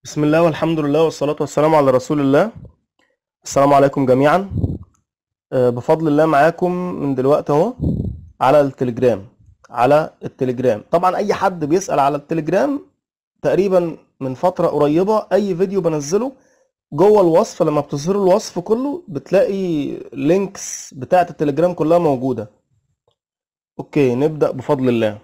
بسم الله والحمد لله والصلاة والسلام على رسول الله السلام عليكم جميعا آه، بفضل الله معاكم من دلوقتي اهو على التليجرام على التليجرام طبعا اي حد بيسأل على التليجرام تقريبا من فترة قريبة اي فيديو بنزله جوه الوصف لما بتظهر الوصف كله بتلاقي لينكس بتاعة التليجرام كلها موجودة اوكي نبدأ بفضل الله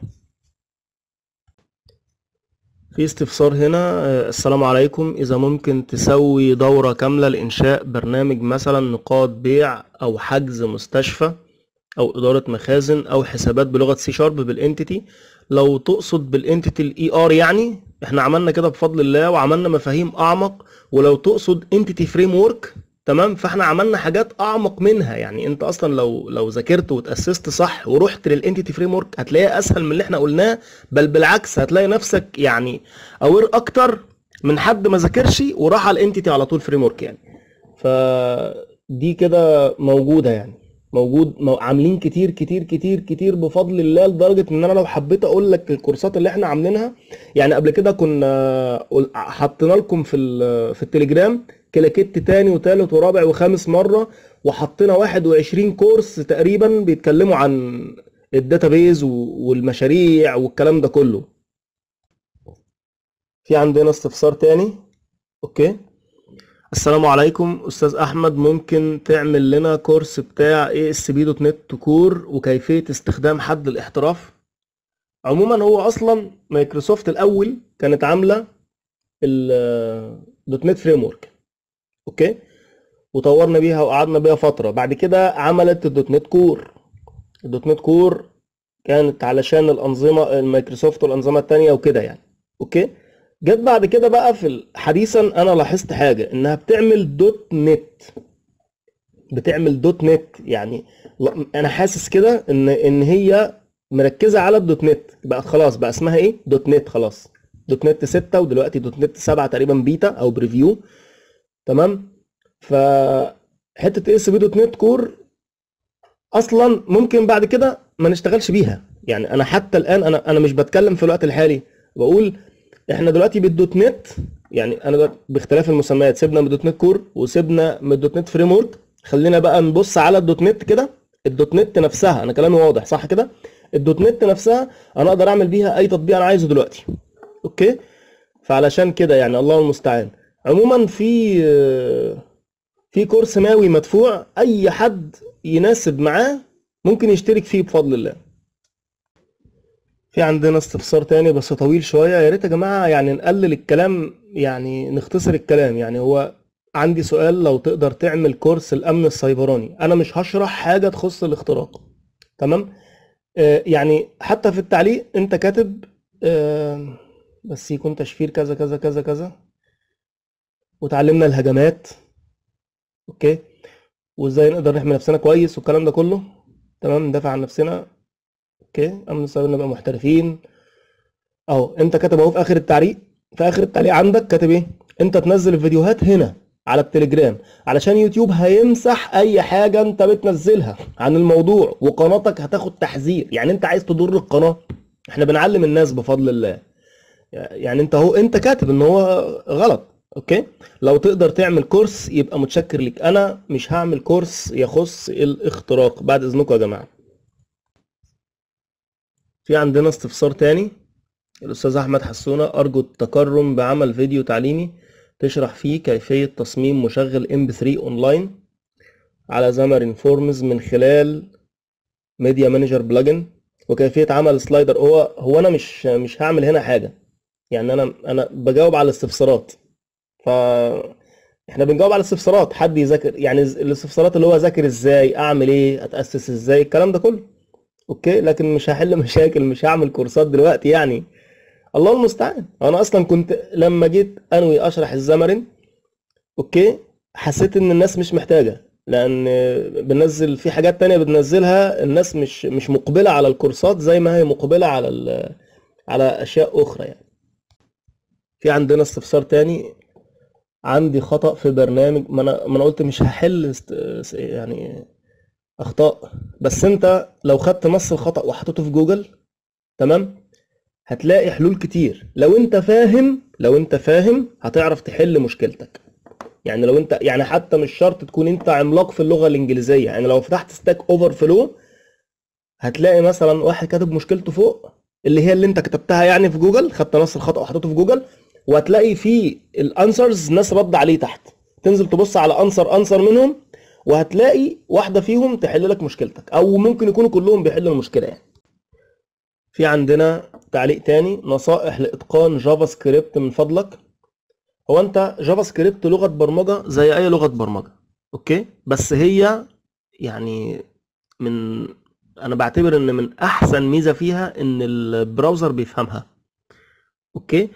في استفسار هنا آه، السلام عليكم إذا ممكن تسوي دورة كاملة لإنشاء برنامج مثلا نقاط بيع أو حجز مستشفى أو إدارة مخازن أو حسابات بلغة سي شارب بالانتيتي لو تقصد بالانتيتي الاي ار يعني احنا عملنا كده بفضل الله وعملنا مفاهيم أعمق ولو تقصد انتيتي فريم ورك تمام فاحنا عملنا حاجات أعمق منها يعني انت أصلا لو لو ذاكرت وتأسست صح ورحت للانتيتي فريم ورك هتلاقيها أسهل من اللي احنا قلناه بل بالعكس هتلاقي نفسك يعني اوير اكتر من حد ما ذاكرش وراح على الانتيتي على طول فريم ورك يعني فدي كده موجوده يعني موجود مو- عاملين كتير كتير كتير كتير بفضل الله لدرجه ان انا لو حبيت اقول لك الكورسات اللي احنا عاملينها يعني قبل كده كنا قل- حطينا لكم في ال- في التليجرام كلاكيت تاني وتالت ورابع وخامس مره وحطينا 21 كورس تقريبا بيتكلموا عن الداتابيز و- والمشاريع والكلام ده كله في عندنا استفسار تاني اوكي السلام عليكم استاذ احمد ممكن تعمل لنا كورس بتاع اي اس بي دوت نت كور وكيفيه استخدام حد الاحتراف عموما هو اصلا مايكروسوفت الاول كانت عامله الدوت نت فريم ورك اوكي وطورنا بيها وقعدنا بيها فتره بعد كده عملت الدوت نت كور الدوت نت كور كانت علشان الانظمه المايكروسوفت والانظمه التانيه وكده يعني اوكي جت بعد كده بقى في ال- حديثا انا لاحظت حاجه انها بتعمل دوت نت بتعمل دوت نت يعني لا- انا حاسس كده ان ان هي مركزه على الدوت نت بقت خلاص بقى اسمها ايه دوت نت خلاص دوت نت 6 ودلوقتي دوت نت 7 تقريبا بيتا او بريفيو تمام ف حته اس بي دوت نت كور اصلا ممكن بعد كده ما نشتغلش بيها يعني انا حتى الان انا انا مش بتكلم في الوقت الحالي بقول احنا دلوقتي بالدوت نت يعني انا دلوقتي باختلاف المسميات سيبنا من الدوت نت كور وسيبنا من الدوت نت فريم ورك خلينا بقى نبص على الدوت نت كده الدوت نت نفسها انا كلامي واضح صح كده الدوت نت نفسها انا اقدر اعمل بيها اي تطبيق انا عايزه دلوقتي اوكي فعلشان كده يعني الله المستعان عموما في في كورس ماوي مدفوع اي حد يناسب معاه ممكن يشترك فيه بفضل الله في عندنا استفسار تاني بس طويل شوية يا ريت يا جماعة يعني نقلل الكلام يعني نختصر الكلام يعني هو عندي سؤال لو تقدر تعمل كورس الأمن السيبراني أنا مش هشرح حاجة تخص الاختراق تمام آه يعني حتى في التعليق أنت كاتب آه بس يكون تشفير كذا كذا كذا كذا وتعلمنا الهجمات أوكي وإزاي نقدر نحمي نفسنا كويس والكلام ده كله تمام ندافع عن نفسنا اوكي امن السيبر نبقى محترفين اهو انت كاتب اهو في اخر التعليق في اخر التعليق عندك كاتب ايه انت تنزل الفيديوهات هنا على التليجرام علشان يوتيوب هيمسح اي حاجه انت بتنزلها عن الموضوع وقناتك هتاخد تحذير يعني انت عايز تضر القناه احنا بنعلم الناس بفضل الله يعني انت اهو انت كاتب ان هو غلط اوكي لو تقدر تعمل كورس يبقى متشكر ليك انا مش هعمل كورس يخص الاختراق بعد اذنكم يا جماعه في عندنا استفسار تاني الأستاذ أحمد حسونة أرجو التكرم بعمل فيديو تعليمي تشرح فيه كيفية تصميم مشغل MP3 أونلاين على زمرين فورمز من خلال ميديا مانجر بلجن وكيفية عمل سلايدر هو هو أنا مش مش هعمل هنا حاجة يعني أنا أنا بجاوب على الاستفسارات ف احنا بنجاوب على الاستفسارات حد يذاكر يعني الاستفسارات اللي هو ذاكر ازاي اعمل ايه اتاسس ازاي الكلام ده كله اوكي لكن مش هحل مشاكل مش هعمل كورسات دلوقتي يعني الله المستعان انا اصلا كنت لما جيت انوي اشرح الزمرن اوكي حسيت ان الناس مش محتاجه لان بنزل في حاجات تانية بتنزلها الناس مش مش مقبله على الكورسات زي ما هي مقبله على ال- على اشياء اخرى يعني في عندنا استفسار تاني عندي خطأ في برنامج ما انا ما انا قلت مش هحل است- يعني اخطاء بس انت لو خدت نص الخطأ وحطيته في جوجل تمام هتلاقي حلول كتير لو انت فاهم لو انت فاهم هتعرف تحل مشكلتك يعني لو انت يعني حتى مش شرط تكون انت عملاق في اللغه الانجليزيه يعني لو فتحت ستاك اوفر فلو هتلاقي مثلا واحد كاتب مشكلته فوق اللي هي اللي انت كتبتها يعني في جوجل خدت نص الخطا وحطيته في جوجل وهتلاقي في الانسرز ناس رد عليه تحت تنزل تبص على انسر انسر منهم وهتلاقي واحده فيهم تحل لك مشكلتك او ممكن يكونوا كلهم بيحلوا المشكله يعني في عندنا تعليق تاني نصائح لاتقان جافا سكريبت من فضلك هو انت جافا سكريبت لغه برمجه زي اي لغه برمجه اوكي بس هي يعني من انا بعتبر ان من احسن ميزه فيها ان البراوزر بيفهمها اوكي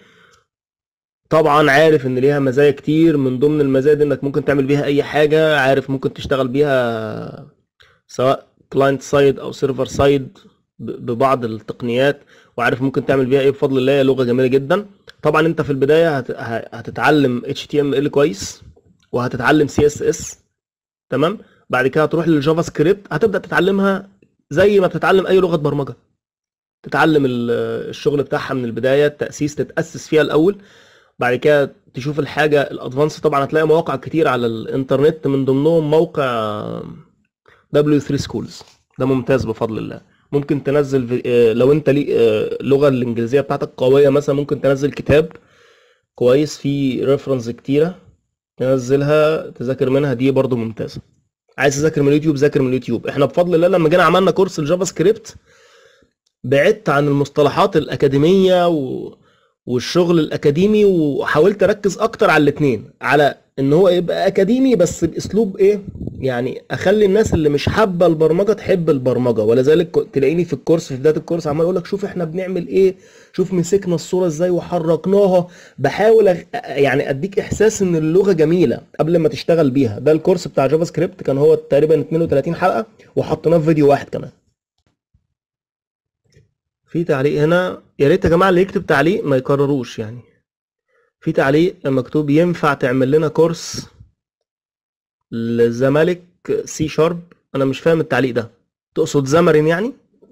طبعا عارف ان ليها مزايا كتير من ضمن المزايا دي انك ممكن تعمل بيها اي حاجه عارف ممكن تشتغل بيها سواء كلاينت سايد او سيرفر سايد ببعض التقنيات وعارف ممكن تعمل بيها ايه بفضل الله لغه جميله جدا طبعا انت في البدايه هت... هتتعلم HTML كويس وهتتعلم CSS تمام بعد كده هتروح للجافا سكريبت هتبدا تتعلمها زي ما بتتعلم اي لغه برمجه تتعلم الشغل بتاعها من البدايه التاسيس تتاسس فيها الاول بعد كده تشوف الحاجه الادفانس طبعا هتلاقي مواقع كتير على الانترنت من ضمنهم موقع W3 Schools ده ممتاز بفضل الله ممكن تنزل لو انت لي اللغه الانجليزيه بتاعتك قويه مثلا ممكن تنزل كتاب كويس فيه ريفرنس كتيره تنزلها تذاكر منها دي برضو ممتازه عايز تذاكر من اليوتيوب ذاكر من اليوتيوب احنا بفضل الله لما جينا عملنا كورس الجافا سكريبت بعدت عن المصطلحات الاكاديميه و... والشغل الاكاديمي وحاولت اركز اكتر على الاثنين على ان هو يبقى اكاديمي بس باسلوب ايه يعني اخلي الناس اللي مش حابه البرمجه تحب البرمجه ولذلك تلاقيني في الكورس في بدايه الكورس عمال اقول لك شوف احنا بنعمل ايه شوف مسكنا الصوره ازاي وحركناها بحاول أغ... يعني اديك احساس ان اللغه جميله قبل ما تشتغل بيها ده الكورس بتاع جافا سكريبت كان هو تقريبا 32 حلقه وحطيناه في فيديو واحد كمان في تعليق هنا يا ريت يا جماعه اللي يكتب تعليق ما يكرروش يعني في تعليق مكتوب ينفع تعمل لنا كورس للزمالك سي شارب انا مش فاهم التعليق ده تقصد زمرين يعني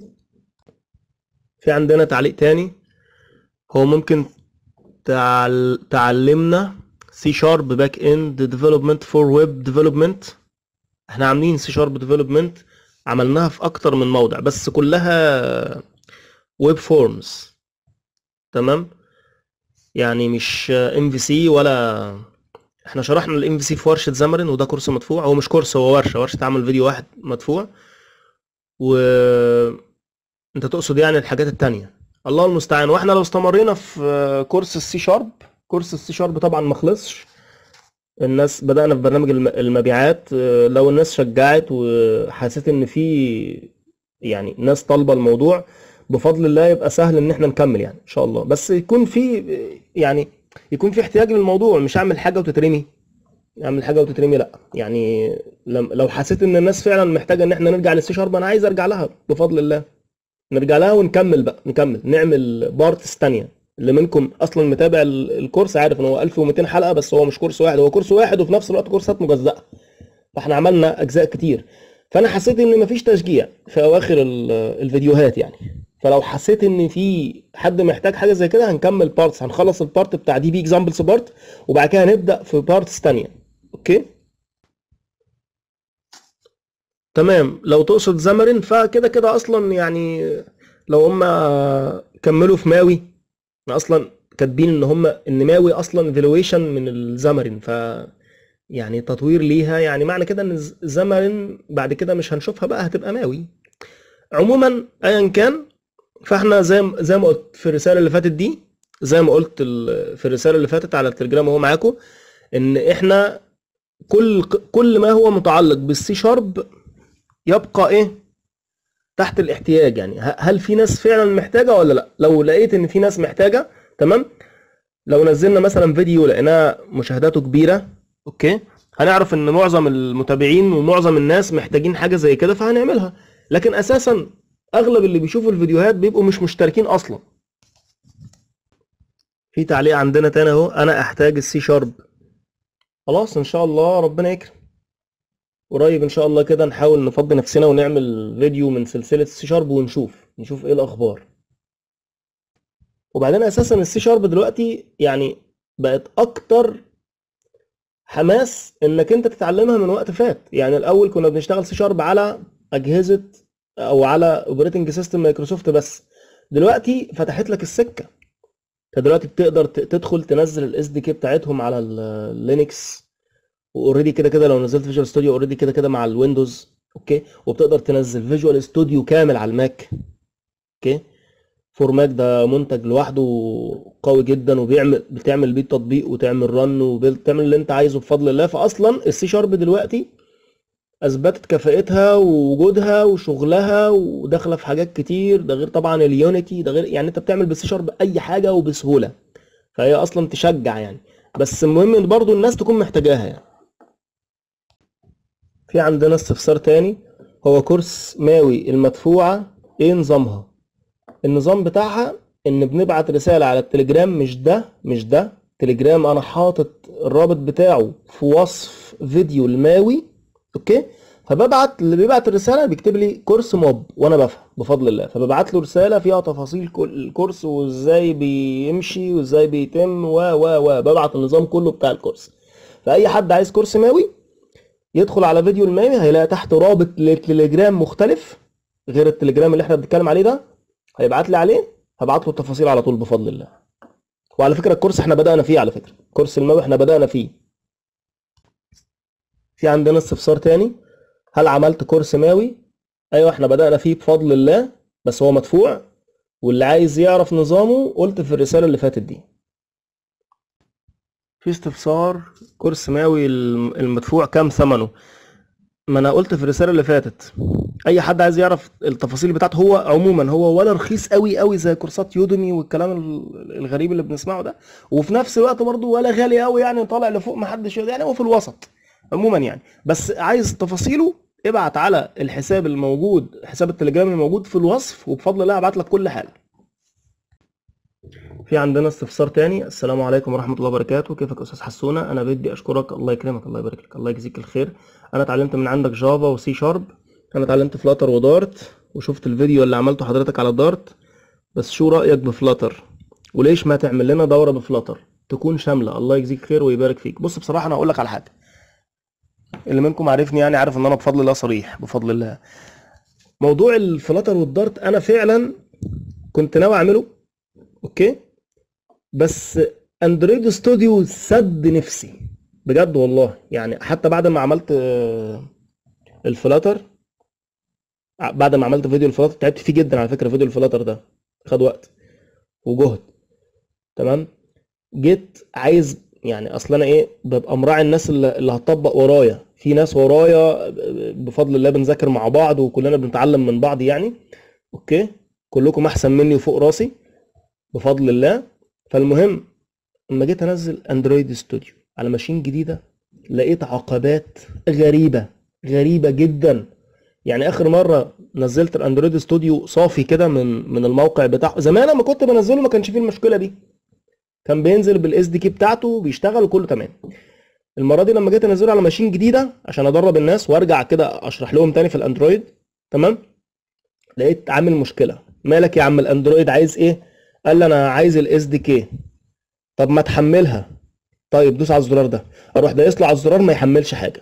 في عندنا تعليق تاني هو ممكن تعل... تعلمنا سي شارب باك اند ديفلوبمنت فور ويب ديفلوبمنت احنا عاملين سي شارب ديفلوبمنت عملناها في اكتر من موضع بس كلها ويب فورمز تمام يعني مش ام في سي ولا احنا شرحنا الام في سي في ورشه زمرن وده كورس مدفوع هو مش كورس هو ورشه ورشه عمل فيديو واحد مدفوع و انت تقصد يعني الحاجات التانية الله المستعان واحنا لو استمرينا في كورس السي شارب كورس السي شارب طبعا ما خلصش الناس بدأنا في برنامج المبيعات لو الناس شجعت وحسيت ان في يعني ناس طالبه الموضوع بفضل الله يبقى سهل ان احنا نكمل يعني ان شاء الله بس يكون في يعني يكون في احتياج للموضوع مش اعمل حاجه وتترمي اعمل حاجه وتترمي لا يعني لو حسيت ان الناس فعلا محتاجه ان احنا نرجع للسي شارب انا عايز ارجع لها بفضل الله نرجع لها ونكمل بقى نكمل نعمل بارتس تانية اللي منكم اصلا متابع الكورس عارف ان هو 1200 حلقه بس هو مش كورس واحد هو كورس واحد وفي نفس الوقت كورسات مجزأه فاحنا عملنا اجزاء كتير فانا حسيت ان مفيش تشجيع في اواخر الفيديوهات يعني فلو حسيت ان في حد محتاج حاجه زي كده هنكمل بارتس هنخلص البارت بتاع دي بي اكزامبلز بارت وبعد كده هنبدا في بارتس تانية اوكي تمام لو تقصد زمرن فكده كده اصلا يعني لو هم كملوا في ماوي اصلا كاتبين ان هم ان ماوي اصلا فالويشن من الزمرن ف يعني تطوير ليها يعني معنى كده ان الزمرن بعد كده مش هنشوفها بقى هتبقى ماوي عموما ايا كان فاحنا زي زي ما قلت في الرساله اللي فاتت دي زي ما قلت في الرساله اللي فاتت على التليجرام اهو معاكم ان احنا كل كل ما هو متعلق بالسي شارب يبقى ايه تحت الاحتياج يعني هل في ناس فعلا محتاجه ولا لا لو لقيت ان في ناس محتاجه تمام لو نزلنا مثلا فيديو لقيناه مشاهداته كبيره اوكي هنعرف ان معظم المتابعين ومعظم الناس محتاجين حاجه زي كده فهنعملها لكن اساسا اغلب اللي بيشوفوا الفيديوهات بيبقوا مش مشتركين اصلا في تعليق عندنا تاني اهو انا احتاج السي شارب خلاص ان شاء الله ربنا يكرم قريب ان شاء الله كده نحاول نفضي نفسنا ونعمل فيديو من سلسله السي شارب ونشوف نشوف ايه الاخبار وبعدين اساسا السي شارب دلوقتي يعني بقت اكتر حماس انك انت تتعلمها من وقت فات يعني الاول كنا بنشتغل سي شارب على اجهزه او على اوبريتنج سيستم مايكروسوفت بس دلوقتي فتحت لك السكه انت دلوقتي بتقدر ت- تدخل تنزل الاس دي كي بتاعتهم على اللينكس واوريدي كده كده لو نزلت فيجوال ستوديو اوريدي كده كده مع الويندوز اوكي وبتقدر تنزل فيجوال ستوديو كامل على الماك اوكي فورماك ده منتج لوحده قوي جدا وبيعمل بتعمل بيه تطبيق وتعمل رن وبتعمل اللي انت عايزه بفضل الله فاصلا السي شارب دلوقتي اثبتت كفاءتها ووجودها وشغلها وداخله في حاجات كتير ده غير طبعا اليونيتي ده غير يعني انت بتعمل بالسي شارب اي حاجه وبسهوله فهي اصلا تشجع يعني بس المهم ان برضو الناس تكون محتاجاها يعني في عندنا استفسار تاني هو كورس ماوي المدفوعه ايه نظامها النظام بتاعها ان بنبعت رساله على التليجرام مش ده مش ده تليجرام انا حاطط الرابط بتاعه في وصف فيديو الماوي اوكي فببعت اللي بيبعت الرساله بيكتب لي كورس موب وانا بفهم بفضل الله فببعت له رساله فيها تفاصيل كل الكورس وازاي بيمشي وازاي بيتم و و و ببعت النظام كله بتاع الكورس فاي حد عايز كورس ماوي يدخل على فيديو الماوي هيلاقي تحت رابط للتليجرام مختلف غير التليجرام اللي احنا بنتكلم عليه ده هيبعت لي عليه هبعت له التفاصيل على طول بفضل الله وعلى فكره الكورس احنا بدانا فيه على فكره كورس الماوي احنا بدانا فيه في عندنا استفسار تاني هل عملت كورس ماوي ايوه احنا بدانا فيه بفضل الله بس هو مدفوع واللي عايز يعرف نظامه قلت في الرساله اللي فاتت دي في استفسار كورس ماوي الم- المدفوع كام ثمنه ما انا قلت في الرساله اللي فاتت اي حد عايز يعرف التفاصيل بتاعته هو عموما هو ولا رخيص قوي قوي زي كورسات يوديمي والكلام ال- الغريب اللي بنسمعه ده وفي نفس الوقت برضه ولا غالي قوي يعني طالع لفوق ما حدش يقدر- يعني هو في الوسط عموما يعني بس عايز تفاصيله ابعت على الحساب الموجود حساب التليجرام الموجود في الوصف وبفضل الله هبعت لك كل حاجه في عندنا استفسار تاني السلام عليكم ورحمة الله وبركاته كيفك يا أستاذ حسونة أنا بدي أشكرك الله يكرمك الله يبارك لك الله يجزيك الخير أنا اتعلمت من عندك جافا وسي شارب أنا اتعلمت فلاتر ودارت وشفت الفيديو اللي عملته حضرتك على دارت بس شو رأيك بفلاتر وليش ما تعمل لنا دورة بفلاتر تكون شاملة الله يجزيك خير ويبارك فيك بص بصراحة أنا هقول لك على حاجة اللي منكم عارفني يعني عارف ان انا بفضل الله صريح بفضل الله موضوع الفلاتر والدارت انا فعلا كنت ناوي اعمله اوكي بس اندرويد ستوديو سد نفسي بجد والله يعني حتى بعد ما عملت آه، الفلاتر ع- بعد ما عملت فيديو الفلاتر تعبت فيه جدا على فكره فيديو الفلاتر ده خد وقت وجهد تمام جيت عايز يعني اصل انا ايه ببقى مراعي الناس اللي, اللي هتطبق ورايا في ناس ورايا بفضل الله بنذاكر مع بعض وكلنا بنتعلم من بعض يعني اوكي كلكم احسن مني وفوق راسي بفضل الله فالمهم لما جيت انزل اندرويد ستوديو على ماشين جديده لقيت عقبات غريبه غريبه جدا يعني اخر مره نزلت الاندرويد ستوديو صافي كده من من الموقع بتاعه زمان لما كنت بنزله ما كانش فيه المشكله دي كان بينزل بالاس دي كي بتاعته بيشتغل وكله تمام المره دي لما جيت انزله على ماشين جديده عشان ادرب الناس وارجع كده اشرح لهم تاني في الاندرويد تمام لقيت عامل مشكله مالك يا عم الاندرويد عايز ايه قال لي انا عايز الاس دي كي طب ما تحملها طيب دوس على الزرار ده اروح دايس له على الزرار ما يحملش حاجه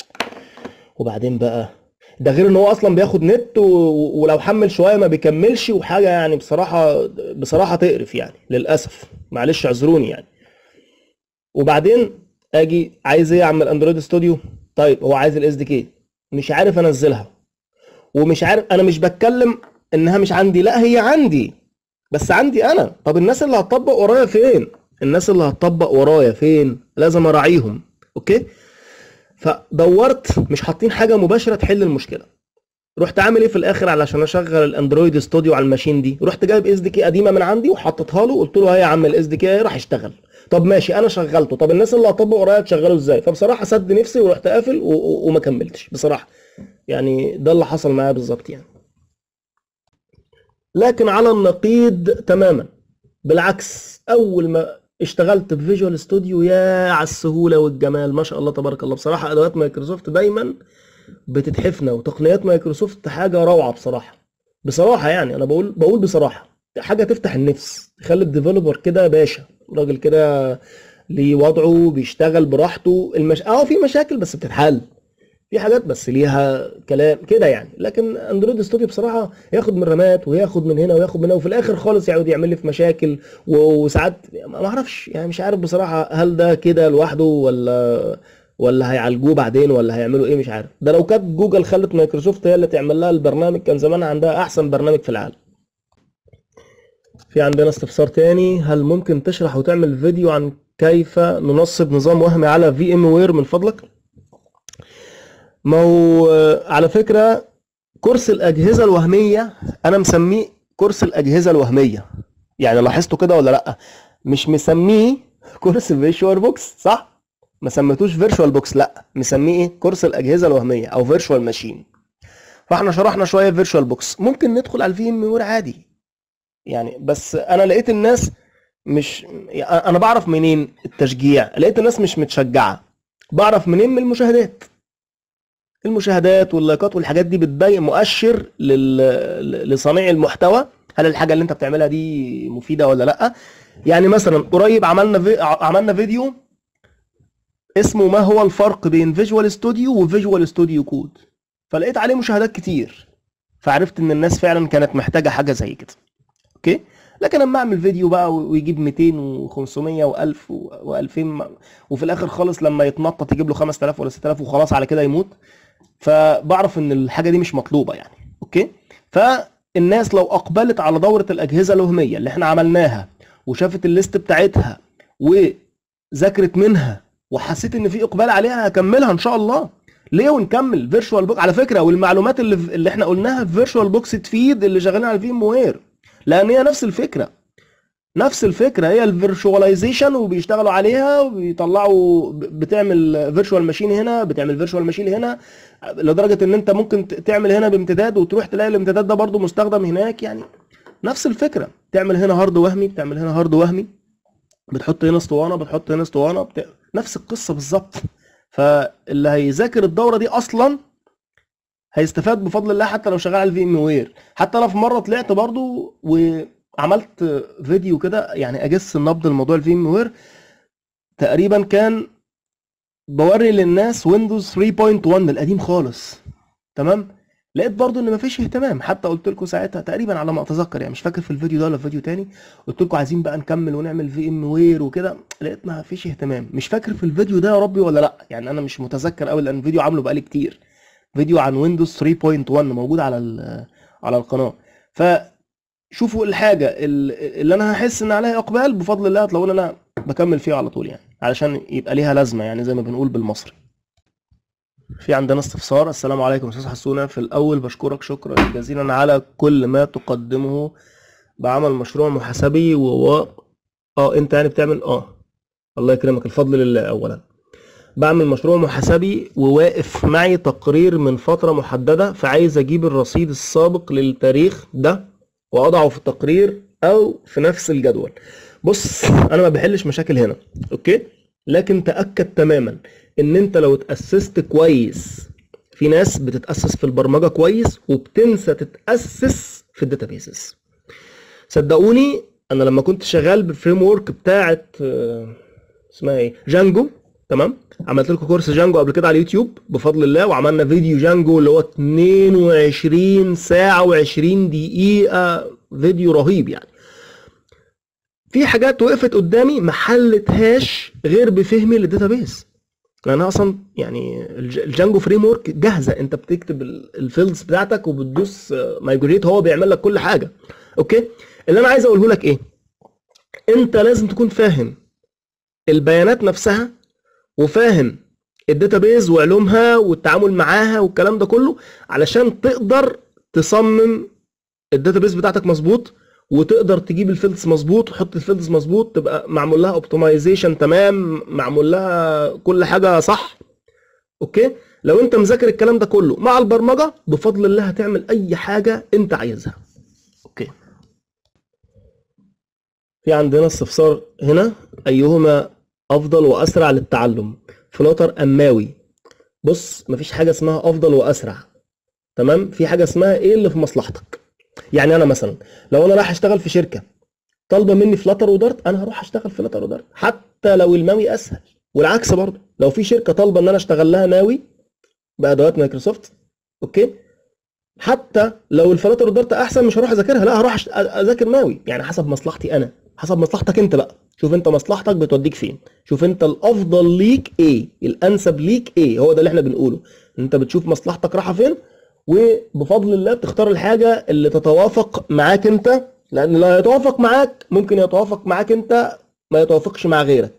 وبعدين بقى ده غير ان هو اصلا بياخد نت و... ولو حمل شويه ما بيكملش وحاجه يعني بصراحه بصراحه تقرف يعني للاسف معلش اعذروني يعني وبعدين اجي عايز ايه يا عم الاندرويد ستوديو طيب هو عايز الاس دي كي مش عارف انزلها ومش عارف انا مش بتكلم انها مش عندي لا هي عندي بس عندي انا طب الناس اللي هتطبق ورايا فين الناس اللي هتطبق ورايا فين لازم اراعيهم اوكي فدورت مش حاطين حاجه مباشره تحل المشكله رحت عامل ايه في الاخر علشان اشغل الاندرويد ستوديو على الماشين دي رحت جايب اس دي كي قديمه من عندي وحطيتها له قلت له ها يا عم الاس دي كي راح اشتغل طب ماشي انا شغلته طب الناس اللي هتطبق ورايا تشغله ازاي فبصراحه سد نفسي ورحت قافل و- و- وما كملتش بصراحه يعني ده اللي حصل معايا بالظبط يعني لكن على النقيض تماما بالعكس اول ما اشتغلت بفيجوال ستوديو يا على السهوله والجمال ما شاء الله تبارك الله بصراحه ادوات مايكروسوفت دايما بتتحفنا وتقنيات مايكروسوفت حاجه روعه بصراحه بصراحه يعني انا بقول بقول بصراحه حاجه تفتح النفس تخلي الديفلوبر كده باشا راجل كده ليه وضعه بيشتغل براحته المش... اه في مشاكل بس بتتحل في حاجات بس ليها كلام كده يعني لكن اندرويد ستوديو بصراحه ياخد من رامات وياخد من هنا وياخد من هنا وفي الاخر خالص يقعد يعمل لي في مشاكل و- وساعات ما اعرفش يعني مش عارف بصراحه هل ده كده لوحده ولا ولا هيعالجوه بعدين ولا هيعملوا ايه مش عارف ده لو كانت جوجل خلت مايكروسوفت هي اللي تعمل لها البرنامج كان زمانها عندها احسن برنامج في العالم في عندنا استفسار تاني هل ممكن تشرح وتعمل فيديو عن كيف ننصب نظام وهمي على في ام وير من فضلك ما هو آه، على فكرة كورس الأجهزة الوهمية أنا مسميه كورس الأجهزة الوهمية يعني لاحظتوا كده ولا لأ مش مسميه كورس فيرتشوال بوكس صح ما سميتوش فيرتشوال بوكس لا مسميه ايه كورس الأجهزة الوهمية أو فيرتشوال ماشين فاحنا شرحنا شوية فيرتشوال بوكس ممكن ندخل على الفي ام وير عادي يعني بس انا لقيت الناس مش انا بعرف منين التشجيع لقيت الناس مش متشجعه بعرف منين من المشاهدات المشاهدات واللايكات والحاجات دي بتبين مؤشر لل... لصانع المحتوى هل الحاجه اللي انت بتعملها دي مفيده ولا لا يعني مثلا قريب عملنا في... عملنا فيديو اسمه ما هو الفرق بين فيجوال ستوديو وفيجوال ستوديو كود فلقيت عليه مشاهدات كتير فعرفت ان الناس فعلا كانت محتاجه حاجه زي كده اوكي لكن اما اعمل فيديو بقى ويجيب 200 و500 و1000 و2000 وفي الاخر خالص لما يتنطط يجيب له 5000 ولا 6000 وخلاص على كده يموت فبعرف ان الحاجه دي مش مطلوبه يعني اوكي فالناس لو اقبلت على دوره الاجهزه الوهميه اللي احنا عملناها وشافت الليست بتاعتها وذاكرت منها وحسيت ان في اقبال عليها هكملها ان شاء الله ليه ونكمل فيرتشوال بوكس على فكره والمعلومات اللي اللي احنا قلناها في فيرتشوال بوكس تفيد اللي شغالين على الفي ام وير لان هي نفس الفكره نفس الفكره هي الفيرشواليزيشن وبيشتغلوا عليها وبيطلعوا بتعمل فيرتشوال ماشين هنا بتعمل فيرتشوال ماشين هنا لدرجه ان انت ممكن تعمل هنا بامتداد وتروح تلاقي الامتداد ده برضو مستخدم هناك يعني نفس الفكره تعمل هنا هارد وهمي بتعمل هنا هارد وهمي بتحط هنا اسطوانه بتحط هنا اسطوانه بت... نفس القصه بالظبط فاللي هيذاكر الدوره دي اصلا هيستفاد بفضل الله حتى لو شغال على الفي ام وير حتى انا في مره طلعت برضو وعملت فيديو كده يعني اجس النبض الموضوع الفي ام وير تقريبا كان بوري للناس ويندوز 3.1 القديم خالص تمام لقيت برضو ان مفيش اهتمام حتى قلت لكم ساعتها تقريبا على ما اتذكر يعني مش فاكر في الفيديو ده ولا في فيديو تاني قلت لكم عايزين بقى نكمل ونعمل في ام وير وكده لقيت ما فيش اهتمام مش فاكر في الفيديو ده يا ربي ولا لا يعني انا مش متذكر قوي لان الفيديو عامله بقالي كتير فيديو عن ويندوز 3.1 موجود على على القناه فشوفوا الحاجه اللي انا هحس ان عليها اقبال بفضل الله هتلاقوني انا بكمل فيها على طول يعني علشان يبقى ليها لازمه يعني زي ما بنقول بالمصري في عندنا استفسار السلام عليكم استاذ حسونه في الاول بشكرك شكرا جزيلا على كل ما تقدمه بعمل مشروع محاسبي وهو اه انت يعني بتعمل اه الله يكرمك الفضل لله اولا بعمل مشروع محاسبي وواقف معي تقرير من فترة محددة فعايز اجيب الرصيد السابق للتاريخ ده واضعه في التقرير او في نفس الجدول بص انا ما بحلش مشاكل هنا اوكي لكن تأكد تماما ان انت لو اتأسست كويس في ناس بتتأسس في البرمجة كويس وبتنسى تتأسس في الداتابيسز صدقوني انا لما كنت شغال بالفريم ورك بتاعت اسمها ايه جانجو تمام عملت لكم كورس جانجو قبل كده على اليوتيوب بفضل الله وعملنا فيديو جانجو اللي هو 22 ساعة و20 دقيقة فيديو رهيب يعني في حاجات وقفت قدامي ما حلتهاش غير بفهمي للداتابيس لان اصلا يعني الجانجو فريم ورك جاهزه انت بتكتب الفيلدز بتاعتك وبتدوس مايجريت هو بيعمل لك كل حاجه اوكي اللي انا عايز اقوله لك ايه انت لازم تكون فاهم البيانات نفسها وفاهم الداتابيز وعلومها والتعامل معاها والكلام ده كله علشان تقدر تصمم الداتابيز بتاعتك مظبوط وتقدر تجيب الفيلدز مظبوط وتحط الفيلدز مظبوط تبقى معمول لها اوبتمايزيشن تمام معمول لها كل حاجه صح اوكي لو انت مذاكر الكلام ده كله مع البرمجه بفضل الله هتعمل اي حاجه انت عايزها اوكي في عندنا استفسار هنا ايهما افضل واسرع للتعلم فلاتر اماوي بص مفيش حاجه اسمها افضل واسرع تمام في حاجه اسمها ايه اللي في مصلحتك يعني انا مثلا لو انا رايح اشتغل في شركه طالبه مني فلاتر ودارت انا هروح اشتغل في فلاتر ودارت حتى لو الماوي اسهل والعكس برضه لو في شركه طالبه ان انا اشتغل لها ماوي بادوات مايكروسوفت اوكي حتى لو الفلاتر والدارت احسن مش هروح اذاكرها لا هروح أشت- اذاكر ماوي يعني حسب مصلحتي انا حسب مصلحتك انت بقى شوف انت مصلحتك بتوديك فين شوف انت الافضل ليك ايه الانسب ليك ايه هو ده اللي احنا بنقوله انت بتشوف مصلحتك رايحه فين وبفضل الله بتختار الحاجه اللي تتوافق معاك انت لان لو يتوافق معاك ممكن يتوافق معاك انت ما يتوافقش مع غيرك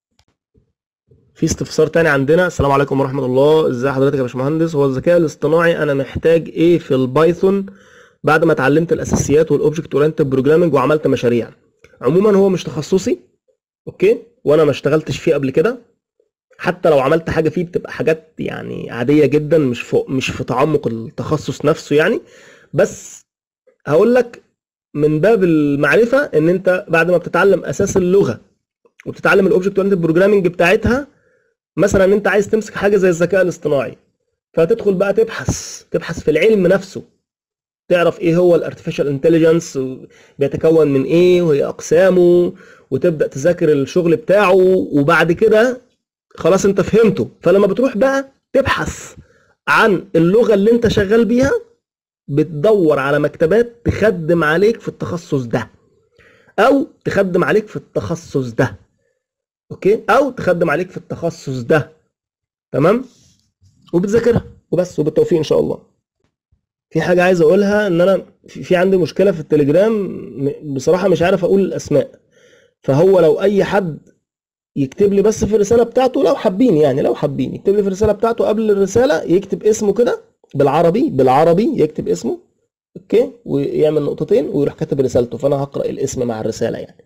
في استفسار تاني عندنا السلام عليكم ورحمة الله ازي حضرتك يا باشمهندس هو الذكاء الاصطناعي انا محتاج ايه في البايثون بعد ما اتعلمت الاساسيات والاوبجكت اورينتد بروجرامنج وعملت مشاريع عموما هو مش تخصصي اوكي وانا ما اشتغلتش فيه قبل كده حتى لو عملت حاجه فيه بتبقى حاجات يعني عاديه جدا مش فوق مش في تعمق التخصص نفسه يعني بس هقول لك من باب المعرفه ان انت بعد ما بتتعلم اساس اللغه وبتتعلم الاوبجكت اورينتد بروجرامنج بتاعتها مثلا انت عايز تمسك حاجه زي الذكاء الاصطناعي فتدخل بقى تبحث تبحث في العلم نفسه تعرف ايه هو الارتفيشال انتليجنس بيتكون من ايه وهي اقسامه وتبدا تذاكر الشغل بتاعه وبعد كده خلاص انت فهمته فلما بتروح بقى تبحث عن اللغه اللي انت شغال بيها بتدور على مكتبات تخدم عليك في التخصص ده او تخدم عليك في التخصص ده اوكي او تخدم عليك في التخصص ده تمام وبتذاكرها وبس وبالتوفيق ان شاء الله في حاجه عايز اقولها ان انا في في عندي مشكله في التليجرام م- بصراحه مش عارف اقول الاسماء فهو لو اي حد يكتب لي بس في الرساله بتاعته لو حابين يعني لو حابين يكتب لي في الرساله بتاعته قبل الرساله يكتب اسمه كده بالعربي بالعربي يكتب اسمه اوكي ويعمل نقطتين ويروح كاتب رسالته فانا هقرا الاسم مع الرساله يعني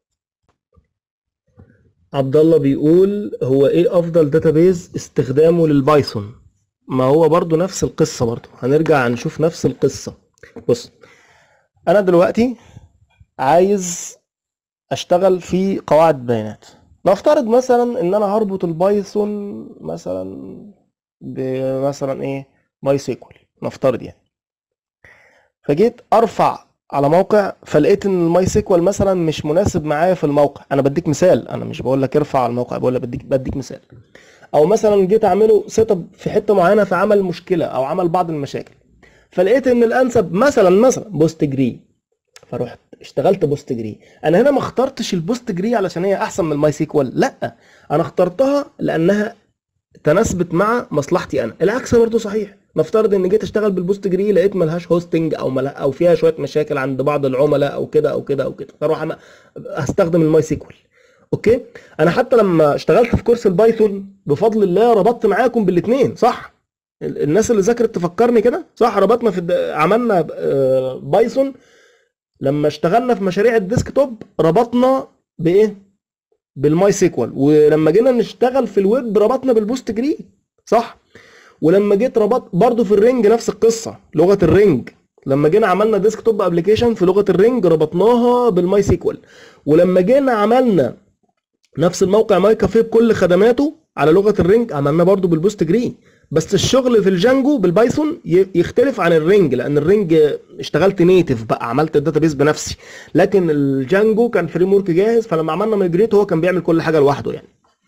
عبد الله بيقول هو ايه افضل داتابيز استخدامه للبايثون ما هو برضو نفس القصة برضو هنرجع نشوف نفس القصة بص انا دلوقتي عايز اشتغل في قواعد بيانات نفترض مثلا ان انا هربط البايثون مثلا بمثلا ايه ماي سيكوال نفترض يعني فجيت ارفع على موقع فلقيت ان الماي سيكوال مثلا مش مناسب معايا في الموقع انا بديك مثال انا مش بقول لك ارفع على الموقع بقول لك بديك بديك مثال او مثلا جيت اعمله سيت اب في حته معينه فعمل مشكله او عمل بعض المشاكل فلقيت ان الانسب مثلا مثلا بوست جري فرحت اشتغلت بوست جري انا هنا ما اخترتش البوست جري علشان هي احسن من الماي سيكوال لا انا اخترتها لانها تناسبت مع مصلحتي انا العكس برضه صحيح نفترض ان جيت اشتغل بالبوست جري لقيت ملهاش هوستنج او ملا او فيها شويه مشاكل عند بعض العملاء او كده او كده او كده فاروح أنا هستخدم الماي سيكوال اوكي انا حتى لما اشتغلت في كورس البايثون بفضل الله ربطت معاكم بالاثنين صح ال- الناس اللي ذاكرت تفكرني كده صح ربطنا في الد... عملنا آه، بايثون لما اشتغلنا في مشاريع الديسكتوب ربطنا بايه بالماي سيكوال ولما جينا نشتغل في الويب ربطنا بالبوست جري صح ولما جيت ربط برضو في الرينج نفس القصه لغه الرينج لما جينا عملنا ديسكتوب ابلكيشن في لغه الرينج ربطناها بالماي سيكوال ولما جينا عملنا نفس الموقع ماي كافيه بكل خدماته على لغه الرينج عملنا برضو بالبوست جري بس الشغل في الجانجو بالبايثون ي- يختلف عن الرينج لان الرينج اشتغلت نيتف بقى عملت الداتابيس بنفسي لكن الجانجو كان فريم ورك جاهز فلما عملنا ميجريت هو كان بيعمل كل حاجه لوحده يعني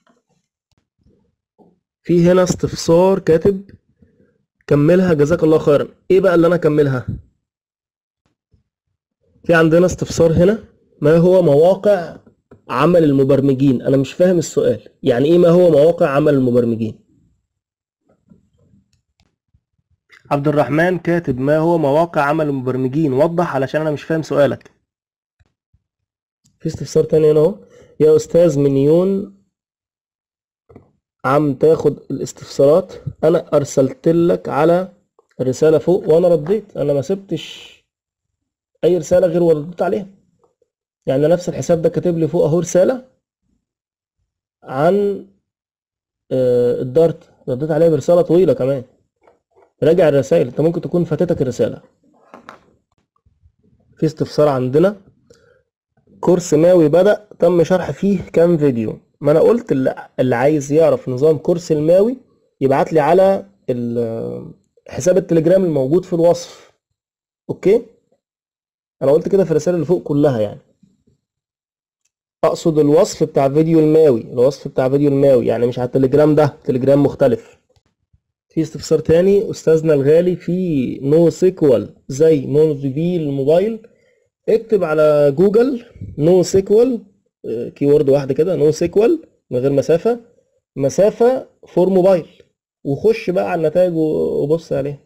في هنا استفسار كاتب كملها جزاك الله خيرا ايه بقى اللي انا اكملها في عندنا استفسار هنا ما هو مواقع عمل المبرمجين انا مش فاهم السؤال يعني ايه ما هو مواقع عمل المبرمجين عبد الرحمن كاتب ما هو مواقع عمل المبرمجين وضح علشان انا مش فاهم سؤالك في استفسار تاني هنا اهو يا استاذ منيون عم تاخد الاستفسارات انا ارسلت لك على الرساله فوق وانا رديت انا ما سبتش اي رساله غير ورديت عليها يعني نفس الحساب ده كاتب لي فوق اهو رساله عن آه، الدارت رديت عليها برساله طويله كمان راجع الرسائل انت ممكن تكون فاتتك الرساله في استفسار عندنا كورس ماوي بدأ تم شرح فيه كام فيديو ما انا قلت اللي, اللي عايز يعرف نظام كورس الماوي يبعت لي على ال- حساب التليجرام الموجود في الوصف اوكي انا قلت كده في الرسائل اللي فوق كلها يعني اقصد الوصف بتاع فيديو الماوي الوصف بتاع فيديو الماوي يعني مش على التليجرام ده تليجرام مختلف في استفسار تاني استاذنا الغالي في نو سيكوال زي مونز بي الموبايل اكتب على جوجل نو سيكوال كيورد واحده كده نو سيكوال من غير مسافه مسافه فور موبايل وخش بقى على النتائج وبص عليها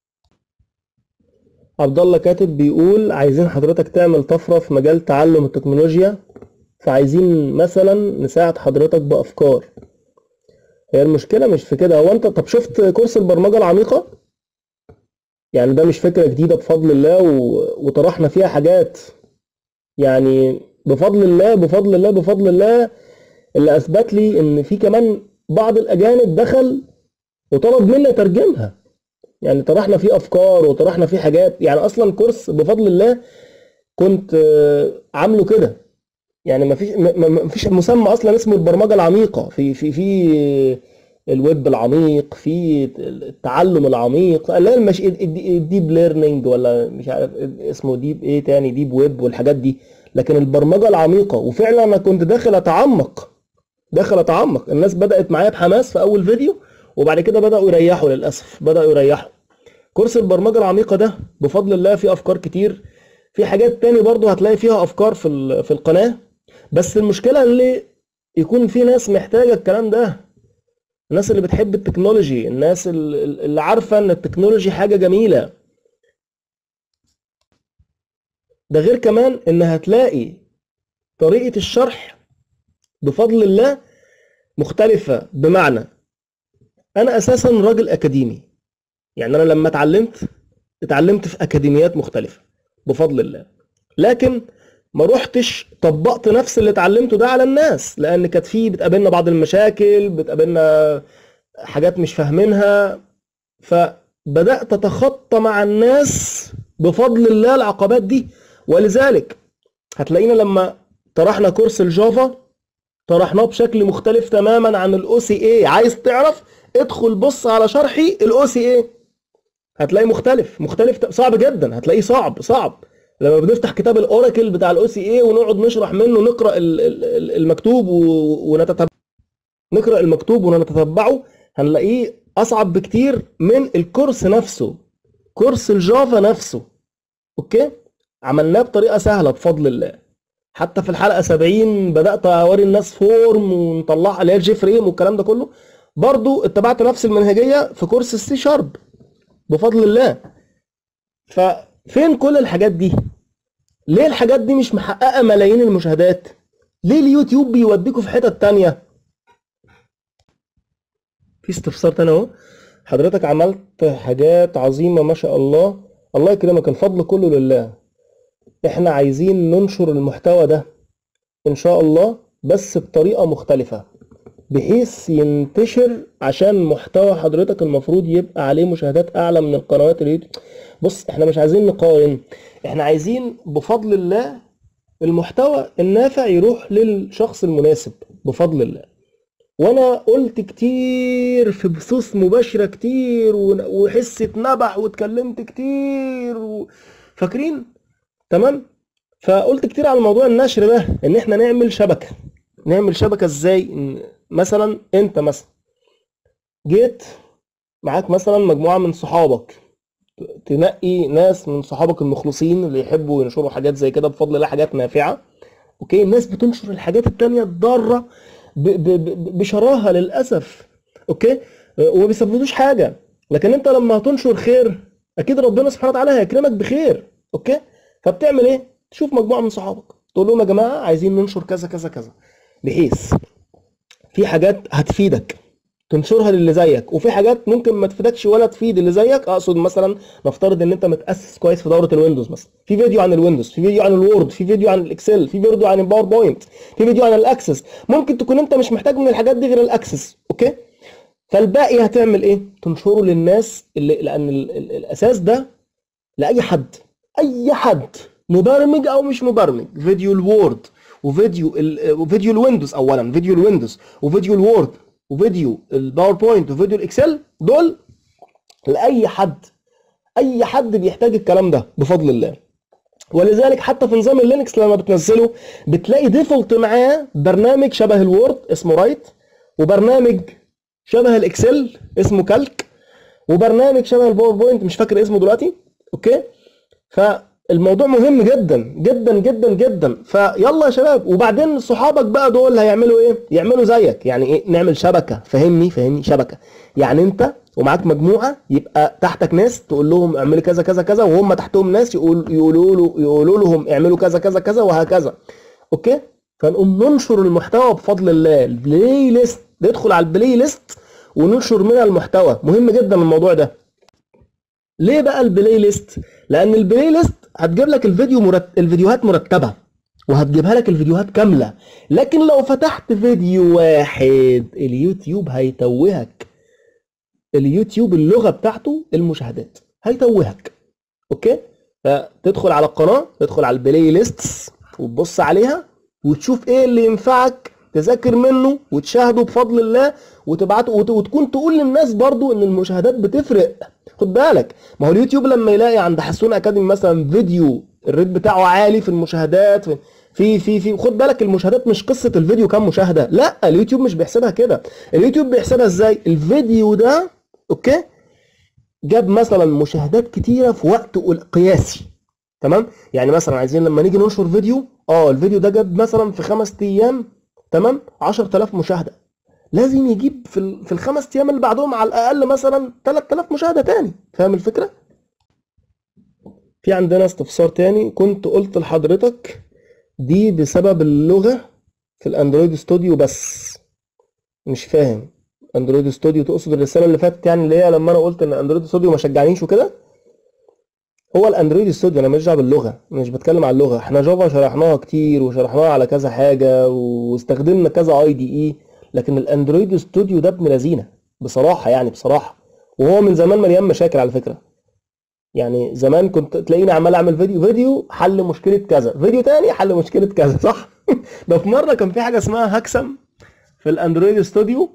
عبد الله كاتب بيقول عايزين حضرتك تعمل طفره في مجال تعلم التكنولوجيا فعايزين مثلا نساعد حضرتك بافكار هي المشكله مش في كده هو انت طب شفت كورس البرمجه العميقه يعني ده مش فكره جديده بفضل الله و... وطرحنا فيها حاجات يعني بفضل الله بفضل الله بفضل الله اللي اثبت لي ان في كمان بعض الاجانب دخل وطلب مني اترجمها يعني طرحنا فيه افكار وطرحنا فيه حاجات يعني اصلا كورس بفضل الله كنت آه، عامله كده يعني ما فيش ما فيش مسمى اصلا اسمه البرمجه العميقه في في في الويب العميق في التعلم العميق اللي هي المش... الديب ليرنينج ولا مش عارف اسمه ديب ايه تاني ديب ويب والحاجات دي لكن البرمجه العميقه وفعلا انا كنت داخل اتعمق داخل اتعمق الناس بدات معايا بحماس في اول فيديو وبعد كده بداوا يريحوا للاسف بداوا يريحوا كورس البرمجه العميقه ده بفضل الله فيه افكار كتير في حاجات تاني برضو هتلاقي فيها افكار في في القناه بس المشكله اللي يكون في ناس محتاجه الكلام ده الناس اللي بتحب التكنولوجي الناس اللي عارفه ان التكنولوجي حاجه جميله ده غير كمان ان هتلاقي طريقه الشرح بفضل الله مختلفه بمعنى انا اساسا راجل اكاديمي يعني انا لما اتعلمت اتعلمت في اكاديميات مختلفه بفضل الله لكن ما روحتش طبقت نفس اللي اتعلمته ده على الناس لان كانت في بتقابلنا بعض المشاكل بتقابلنا حاجات مش فاهمينها فبدات اتخطى مع الناس بفضل الله العقبات دي ولذلك هتلاقينا لما طرحنا كورس الجافا طرحناه بشكل مختلف تماما عن الاو سي اي عايز تعرف ادخل بص على شرحي الاو سي اي هتلاقي مختلف مختلف صعب جدا هتلاقيه صعب صعب لما بنفتح كتاب الاوراكل بتاع الاو سي اي ونقعد نشرح منه نقرا المكتوب ونتتبع نقرا المكتوب ونتتبعه هنلاقيه اصعب بكتير من الكورس نفسه كورس الجافا نفسه اوكي عملناه بطريقه سهله بفضل الله حتى في الحلقه 70 بدات اوري الناس فورم ونطلعها اللي هي الجي فريم والكلام ده كله برضو اتبعت نفس المنهجيه في كورس السي شارب بفضل الله ففين كل الحاجات دي ليه الحاجات دي مش محققه ملايين المشاهدات ليه اليوتيوب بيوديكوا في حتت تانية في استفسار تاني اهو حضرتك عملت حاجات عظيمه ما شاء الله الله يكرمك الفضل كله لله احنا عايزين ننشر المحتوى ده ان شاء الله بس بطريقه مختلفه بحيث ينتشر عشان محتوى حضرتك المفروض يبقى عليه مشاهدات اعلى من القنوات اليوتيوب بص احنا مش عايزين نقارن احنا عايزين بفضل الله المحتوى النافع يروح للشخص المناسب بفضل الله وانا قلت كتير في بثوث مباشره كتير وحسه نبح واتكلمت كتير و... فاكرين تمام فقلت كتير على موضوع النشر ده ان احنا نعمل شبكه نعمل شبكه ازاي مثلا انت مثلا جيت معاك مثلا مجموعه من صحابك تنقي ناس من صحابك المخلصين اللي يحبوا ينشروا حاجات زي كده بفضل الله حاجات نافعه اوكي الناس بتنشر الحاجات التانية الضاره بشراهه للاسف اوكي وما بيسببوش حاجه لكن انت لما هتنشر خير اكيد ربنا سبحانه وتعالى هيكرمك بخير اوكي فبتعمل ايه تشوف مجموعه من صحابك تقول لهم يا جماعه عايزين ننشر كذا كذا كذا بحيث في حاجات هتفيدك تنشرها للي زيك وفي حاجات ممكن ما تفيدكش ولا تفيد اللي زيك اقصد مثلا نفترض ان انت متاسس كويس في دوره الويندوز مثلا في فيديو عن الويندوز في فيديو عن الوورد في فيديو عن الاكسل في فيديو عن الباوربوينت في فيديو عن الاكسس ممكن تكون انت مش محتاج من الحاجات دي غير الاكسس اوكي فالباقي هتعمل ايه تنشره للناس اللي لان الاساس ده لاي حد اي حد مبرمج او مش مبرمج فيديو الوورد وفيديو وفيديو الويندوز اولا فيديو الويندوز وفيديو الوورد وفيديو الباوربوينت وفيديو الاكسل دول لاي حد اي حد بيحتاج الكلام ده بفضل الله ولذلك حتى في نظام اللينكس لما بتنزله بتلاقي ديفولت معاه برنامج شبه الوورد اسمه رايت وبرنامج شبه الاكسل اسمه كالك وبرنامج شبه الباوربوينت مش فاكر اسمه دلوقتي اوكي فالموضوع مهم جدا جدا جدا جدا فيلا يا شباب وبعدين صحابك بقى دول هيعملوا ايه يعملوا زيك يعني ايه نعمل شبكه فهمني فهمني شبكه يعني انت ومعاك مجموعه يبقى تحتك ناس تقول لهم اعملوا كذا كذا كذا وهم تحتهم ناس يقول يقولوا له يقولوا لهم اعملوا كذا كذا كذا وهكذا اوكي فنقوم ننشر المحتوى بفضل الله البلاي ليست ندخل على البلاي ليست وننشر منها المحتوى مهم جدا الموضوع ده ليه بقى البلاي ليست لان البلاي ليست هتجيب لك الفيديو مرت... الفيديوهات مرتبه وهتجيبها لك الفيديوهات كامله لكن لو فتحت فيديو واحد اليوتيوب هيتوهك اليوتيوب اللغه بتاعته المشاهدات هيتوهك اوكي فتدخل على القناه تدخل على البلاي ليست وتبص عليها وتشوف ايه اللي ينفعك تذاكر منه وتشاهده بفضل الله وتبعته وت- وتكون تقول للناس برضو ان المشاهدات بتفرق خد بالك ما هو اليوتيوب لما يلاقي عند حسون اكاديمي مثلا فيديو الريت بتاعه عالي في المشاهدات في في في, في خد بالك المشاهدات مش قصه الفيديو كام مشاهده لا اليوتيوب مش بيحسبها كده اليوتيوب بيحسبها ازاي الفيديو ده اوكي جاب مثلا مشاهدات كتيره في وقت قل- قياسي تمام يعني مثلا عايزين لما نيجي ننشر فيديو اه الفيديو ده جاب مثلا في خمس ايام تمام 10000 مشاهده لازم يجيب في ال- في الخمس ايام اللي بعدهم على الاقل مثلا 3000 مشاهده تاني فاهم الفكره في عندنا استفسار تاني كنت قلت لحضرتك دي بسبب اللغه في الاندرويد ستوديو بس مش فاهم اندرويد ستوديو تقصد الرساله اللي فاتت يعني اللي هي لما انا قلت ان اندرويد ستوديو ما شجعنيش وكده هو الاندرويد ستوديو انا ماليش دعوه باللغه مش بتكلم على اللغه احنا جافا شرحناها كتير وشرحناها على كذا حاجه واستخدمنا كذا اي دي اي لكن الاندرويد ستوديو ده ابن لذينه بصراحه يعني بصراحه وهو من زمان مليان مشاكل على فكره يعني زمان كنت تلاقيني عمال اعمل فيديو فيديو حل مشكله كذا فيديو تاني حل مشكله كذا صح ده في مره كان في حاجه اسمها هاكسم في الاندرويد ستوديو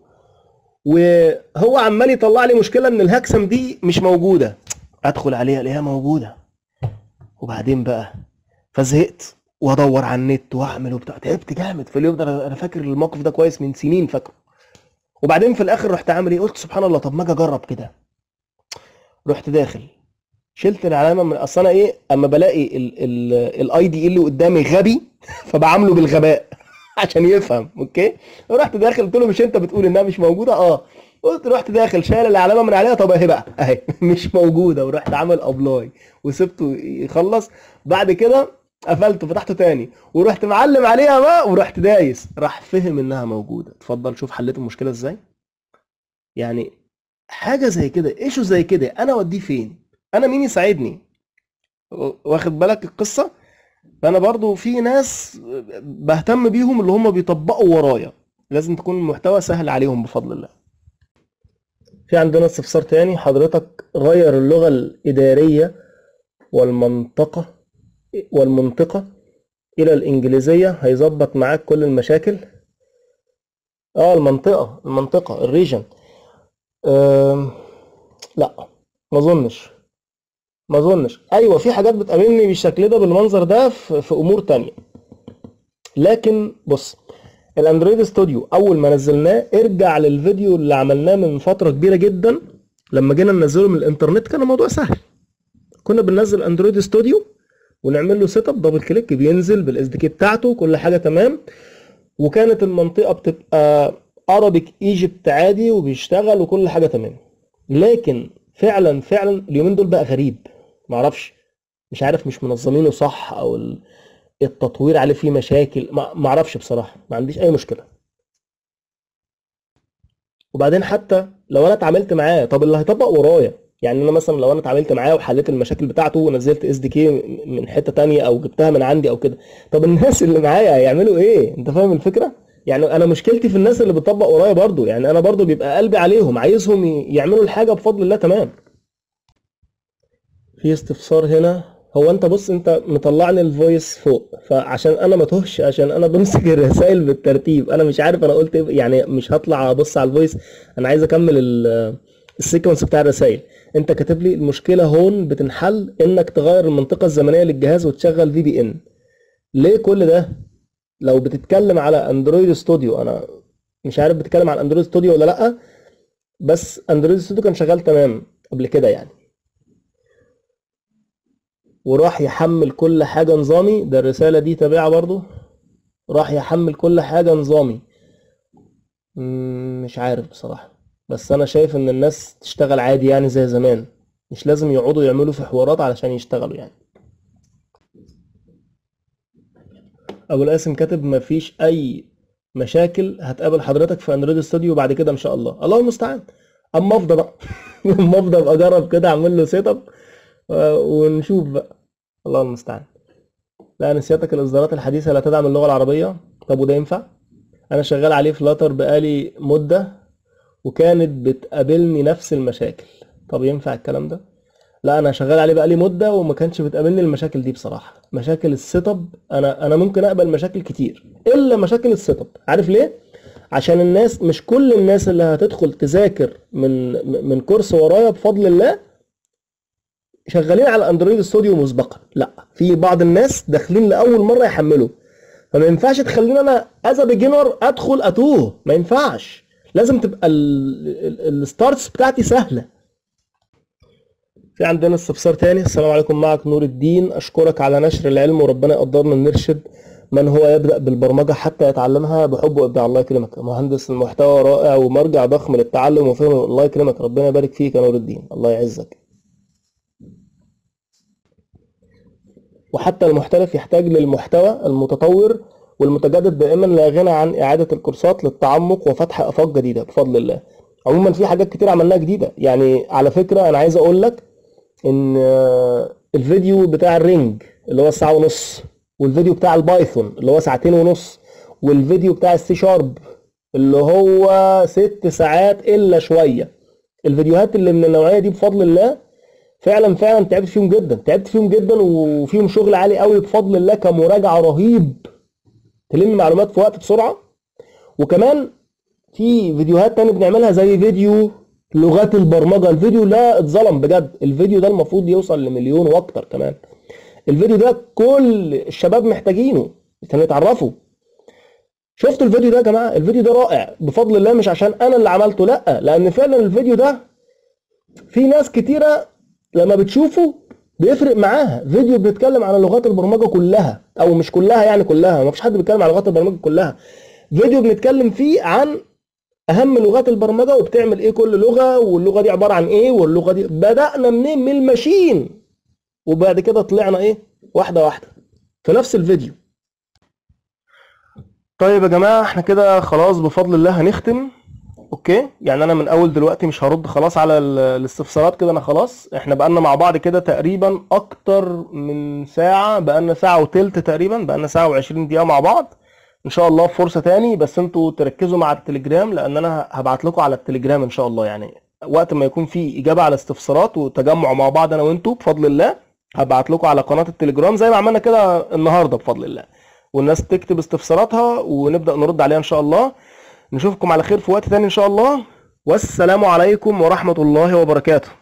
وهو عمال يطلع لي مشكله ان الهاكسم دي مش موجوده ادخل عليها الاقيها موجوده وبعدين بقى فزهقت وادور على النت واعمل وبتاع تعبت جامد في اليوم ده انا أنا فاكر الموقف ده كويس من سنين فاكره وبعدين في الاخر رحت عامل ايه قلت سبحان الله طب ما اجي اجرب كده رحت داخل شلت العلامه من اصل انا ايه اما بلاقي الاي دي اللي قدامي غبي فبعامله بالغباء عشان يفهم اوكي رحت داخل قلت له مش انت بتقول انها مش موجوده اه قلت رحت داخل شايل العلامه من عليها طب اهي بقى اهي مش موجوده ورحت عامل ابلاي وسبته يخلص بعد كده قفلته فتحته تاني ورحت معلم عليها بقى ورحت دايس راح فهم انها موجوده اتفضل شوف حليت المشكله ازاي يعني حاجه زي كده ايشو زي كده انا اوديه فين انا مين يساعدني واخد بالك القصه فانا برضو في ناس بهتم بيهم اللي هم بيطبقوا ورايا لازم تكون المحتوى سهل عليهم بفضل الله في عندنا استفسار تاني حضرتك غير اللغة الإدارية والمنطقة والمنطقة إلى الإنجليزية هيظبط معاك كل المشاكل اه المنطقة المنطقة الريجن أم... لا ما اظنش ما اظنش ايوه في حاجات بتقابلني بالشكل ده بالمنظر ده في, في امور تانية لكن بص الاندرويد ستوديو اول ما نزلناه ارجع للفيديو اللي عملناه من فتره كبيره جدا لما جينا ننزله من الانترنت كان الموضوع سهل كنا بننزل اندرويد ستوديو ونعمل له سيت اب دبل كليك بينزل بالاس دي كي بتاعته كل حاجه تمام وكانت المنطقه بتبقى ارابيك ايجيبت عادي وبيشتغل وكل حاجه تمام لكن فعلا فعلا اليومين دول بقى غريب معرفش مش عارف مش منظمينه صح او ال- التطوير عليه فيه مشاكل ما معرفش بصراحه ما عنديش اي مشكله وبعدين حتى لو انا اتعاملت معاه طب اللي هيطبق ورايا يعني انا مثلا لو انا اتعاملت معاه وحليت المشاكل بتاعته ونزلت اس دي كي من حته تانية او جبتها من عندي او كده طب الناس اللي معايا هيعملوا ايه انت فاهم الفكره يعني انا مشكلتي في الناس اللي بتطبق ورايا برضو يعني انا برضو بيبقى قلبي عليهم عايزهم ي- يعملوا الحاجه بفضل الله تمام في استفسار هنا هو انت بص انت مطلعني الفويس فوق فعشان انا ما توهش عشان انا بمسك الرسائل بالترتيب انا مش عارف انا قلت ايه يعني مش هطلع ابص على الفويس انا عايز اكمل ال- السيكونس بتاع الرسائل انت كاتب لي المشكله هون بتنحل انك تغير المنطقه الزمنيه للجهاز وتشغل في بي ان ليه كل ده لو بتتكلم على اندرويد ستوديو انا مش عارف بتتكلم على اندرويد ستوديو ولا لا بس اندرويد ستوديو كان شغال تمام قبل كده يعني وراح يحمل كل حاجه نظامي ده الرساله دي تابعه برضو راح يحمل كل حاجه نظامي مم، مش عارف بصراحه بس انا شايف ان الناس تشتغل عادي يعني زي زمان مش لازم يقعدوا يعملوا في حوارات علشان يشتغلوا يعني ابو القاسم كاتب مفيش اي مشاكل هتقابل حضرتك في اندرويد ستوديو بعد كده ان شاء الله الله المستعان اما افضى بقى اما افضى ابقى اجرب كده اعمل له سيت اب ونشوف بقى الله المستعان لا نسيتك الاصدارات الحديثه لا تدعم اللغه العربيه طب وده ينفع انا شغال عليه فلاتر بقالي مده وكانت بتقابلني نفس المشاكل طب ينفع الكلام ده لا انا شغال عليه بقالي مده وما كانش بتقابلني المشاكل دي بصراحه مشاكل السيت اب انا انا ممكن اقبل مشاكل كتير الا مشاكل السيت اب عارف ليه عشان الناس مش كل الناس اللي هتدخل تذاكر من من كورس ورايا بفضل الله شغالين على اندرويد ستوديو مسبقا لا في بعض الناس داخلين لاول مره يحملوا فما ينفعش تخليني انا از بيجنر ادخل اتوه ما ينفعش لازم تبقى الستارتس بتاعتي سهله في عندنا استفسار تاني السلام عليكم معك نور الدين أشكرك على نشر العلم وربنا يقدرنا نرشد من هو يبدأ بالبرمجة حتى يتعلمها بحب وإبداع الله يكرمك مهندس المحتوى رائع ومرجع ضخم للتعلم وفهم الله يكرمك ربنا يبارك فيك يا نور الدين الله يعزك وحتى المحترف يحتاج للمحتوى المتطور والمتجدد دائما لا غنى عن إعادة الكورسات للتعمق وفتح آفاق جديدة بفضل الله عموما في حاجات كتير عملناها جديدة يعني على فكرة أنا عايز أقول لك ان الفيديو بتاع الرينج اللي هو الساعه ونص والفيديو بتاع البايثون اللي هو ساعتين ونص والفيديو بتاع السي شارب اللي هو ست ساعات الا شويه الفيديوهات اللي من النوعيه دي بفضل الله فعلا فعلا تعبت فيهم جدا تعبت فيهم جدا وفيهم شغل عالي قوي بفضل الله كمراجعه رهيب تلم معلومات في وقت بسرعه وكمان في فيديوهات تانية بنعملها زي فيديو لغات البرمجه الفيديو ده اتظلم بجد الفيديو ده المفروض يوصل لمليون واكتر كمان الفيديو ده كل الشباب محتاجينه عشان يتعرفوا شفتوا الفيديو ده يا جماعه الفيديو ده رائع بفضل الله مش عشان انا اللي عملته لا لان فعلا الفيديو ده في ناس كتيره لما بتشوفه بيفرق معاها فيديو بيتكلم عن لغات البرمجه كلها او مش كلها يعني كلها ما فيش حد بيتكلم عن لغات البرمجه كلها فيديو بنتكلم فيه عن اهم لغات البرمجه وبتعمل ايه كل لغه واللغه دي عباره عن ايه واللغه دي بدانا منين من الماشين وبعد كده طلعنا ايه واحده واحده في نفس الفيديو طيب يا جماعه احنا كده خلاص بفضل الله هنختم اوكي يعني انا من اول دلوقتي مش هرد خلاص على ال- الاستفسارات كده انا خلاص احنا بقالنا مع بعض كده تقريبا اكتر من ساعه بقالنا ساعه وتلت تقريبا بقالنا ساعه و20 دقيقه مع بعض ان شاء الله فرصه تاني بس انتوا تركزوا مع التليجرام لان انا هبعت لكم على التليجرام ان شاء الله يعني وقت ما يكون في اجابه على استفسارات وتجمع مع بعض انا وانتوا بفضل الله هبعت لكم على قناه التليجرام زي ما عملنا كده النهارده بفضل الله والناس تكتب استفساراتها ونبدا نرد عليها ان شاء الله نشوفكم على خير في وقت تاني ان شاء الله والسلام عليكم ورحمه الله وبركاته